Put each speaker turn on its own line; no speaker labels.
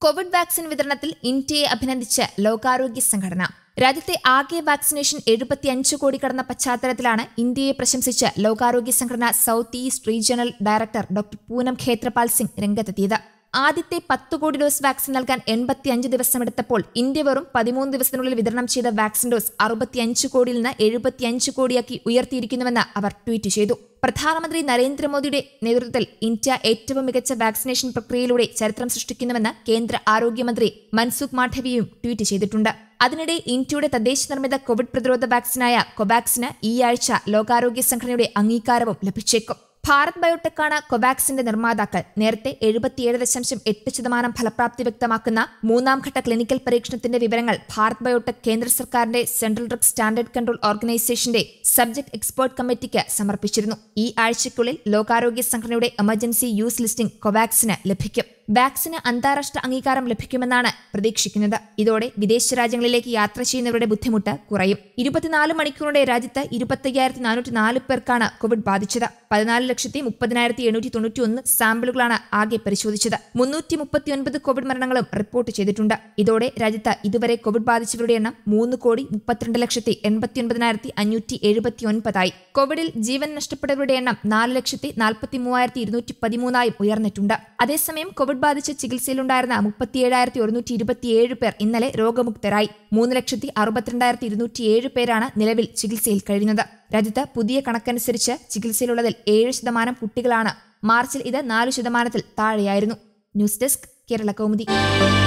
Covid vaccine വിതരണത്തിൽ ഇന്ത്യയെ അഭിനന്ദിച്ച് ലോകാരോഗ്യ സംഘടന രാജ്യത്തെ ആകെ വാക്സിനേഷൻ എഴുപത്തിയഞ്ച് കോടി കടന്ന പശ്ചാത്തലത്തിലാണ് ഇന്ത്യയെ പ്രശംസിച്ച് ലോകാരോഗ്യ സംഘടന south east regional director doctor Poonam Khetrapal Singh രംഗത്തെത്തിയത് ആദ്യത്തെ പത്ത് കോടി ഡോസ് വാക്സിൻ നൽകാൻ എൺപത്തിയഞ്ച് ദിവസമെടുത്തപ്പോൾ ഇന്ത്യ വെറും പതിമൂന്ന് ദിവസത്തിനുള്ളിൽ വിതരണം ചെയ്ത വാക്സിൻ ഡോസ് അറുപത്തിയഞ്ച് കോടിയിൽ നിന്ന് എഴുപത്തിയഞ്ച് കോടിയാക്കി ഉയർത്തിയിരിക്കുന്നുവെന്ന് അവർ ട്വീറ്റ് ചെയ്തു പ്രധാനമന്ത്രി നരേന്ദ്രമോദിയുടെ നേതൃത്വത്തിൽ ഇന്ത്യ ഏറ്റവും മികച്ച വാക്സിനേഷൻ പ്രക്രിയയിലൂടെ ചരിത്രം സൃഷ്ടിക്കുന്നുവെന്ന് കേന്ദ്ര ആരോഗ്യമന്ത്രി മൻസുഖ് മാണ്ഡവ്യയും ട്വീറ്റ് ചെയ്തിട്ടുണ്ട് അതിനിടെ ഇന്ത്യയുടെ തദ്ദേശ നിർമ്മിത കോവിഡ് പ്രതിരോധ വാക്സിനായ കൊവാക്സിന് ഈ ആഴ്ച ലോകാരോഗ്യ സംഘടനയുടെ അംഗീകാരവും ലഭിച്ചേക്കും ഭാരത് ബയോടെക്കാണ് കൊവാക്സിന്റെ നിർമ്മാതാക്കൾ നേരത്തെ എഴുപത്തിയേഴ് ദശാംശം എട്ട് ശതമാനം ഫലപ്രാപ്തി വ്യക്തമാക്കുന്ന മൂന്നാം ഘട്ട ക്ലിനിക്കൽ പരീക്ഷണത്തിന്റെ വിവരങ്ങൾ ഭാരത് ബയോടെക് കേന്ദ്ര സർക്കാരിന്റെ സെൻട്രൽ ഡ്രഗ് സ്റ്റാൻഡേർഡ് കൺട്രോൾ ഓർഗനൈസേഷന്റെ സബ്ജക്ട് എക്സ്പേർട്ട് കമ്മിറ്റിക്ക് സമർപ്പിച്ചിരുന്നു ഈ ആഴ്ചയ്ക്കുള്ളിൽ ലോകാരോഗ്യ സംഘടനയുടെ എമർജൻസി യൂസ് ലിസ്റ്റിംഗ് കൊവാക്സിന് ലഭിക്കും വാക്സിന് അന്താരാഷ്ട്ര അംഗീകാരം ലഭിക്കുമെന്നാണ് പ്രതീക്ഷിക്കുന്നത് ഇതോടെ വിദേശ രാജ്യങ്ങളിലേക്ക് യാത്ര ചെയ്യുന്നവരുടെ ബുദ്ധിമുട്ട് കുറയും ഇരുപത്തിനാല് മണിക്കൂറിന്റെ രാജ്യത്ത് ഇരുപത്തയ്യായിരത്തി നാനൂറ്റി നാല് പേർക്കാണ് കോവിഡ് ബാധിച്ചത് പതിനാല് ലക്ഷത്തി മുപ്പതിനായിരത്തി എണ്ണൂറ്റി തൊണ്ണൂറ്റി ഒന്ന് സാമ്പിളുകളാണ് ആകെ പരിശോധിച്ചത് മുന്നൂറ്റി മുപ്പത്തിയൊൻപത് കോവിഡ് മരണങ്ങളും റിപ്പോർട്ട് ചെയ്തിട്ടുണ്ട് ഇതോടെ രാജ്യത്ത് ഇതുവരെ കോവിഡ് ബാധിച്ചവരുടെ എണ്ണം മൂന്ന് കോടി മുപ്പത്തിരണ്ട് ലക്ഷത്തി എൺപത്തിയൊൻപതിനായിരത്തി അഞ്ഞൂറ്റി എഴുപത്തി ഒൻപതായി കോവിഡിൽ ജീവൻ നഷ്ടപ്പെട്ടവരുടെ എണ്ണം നാല് ലക്ഷത്തി നാൽപ്പത്തി മൂവായിരത്തി ഇരുന്നൂറ്റി പതിമൂന്നായും ഉയർന്നിട്ടുണ്ട് അതേസമയം കോവിഡ് ബാധിച്ച് ചികിത്സയിലുണ്ടായിരുന്ന മുപ്പത്തിയേഴായിരത്തി ഒരുന്നൂറ്റി ഇരുപത്തിയേഴ് പേർ ഇന്നലെ രോഗമുക്തരായി മൂന്ന് ലക്ഷത്തി അറുപത്തിരണ്ടായിരത്തി ഇരുന്നൂറ്റിയേഴ് പേരാണ് നിലവിൽ ചികിത്സയിൽ കഴിയുന്നത് രാജ്യത്ത് പുതിയ കണക്കനുസരിച്ച് ചികിത്സയിലുള്ളതിൽ ഏഴ് ശതമാനം കുട്ടികളാണ് മാർച്ചിൽ ഇത് നാല് ശതമാനത്തിൽ താഴെയായിരുന്നു ന്യൂസ് ഡെസ്ക് കേരള കൗമുദി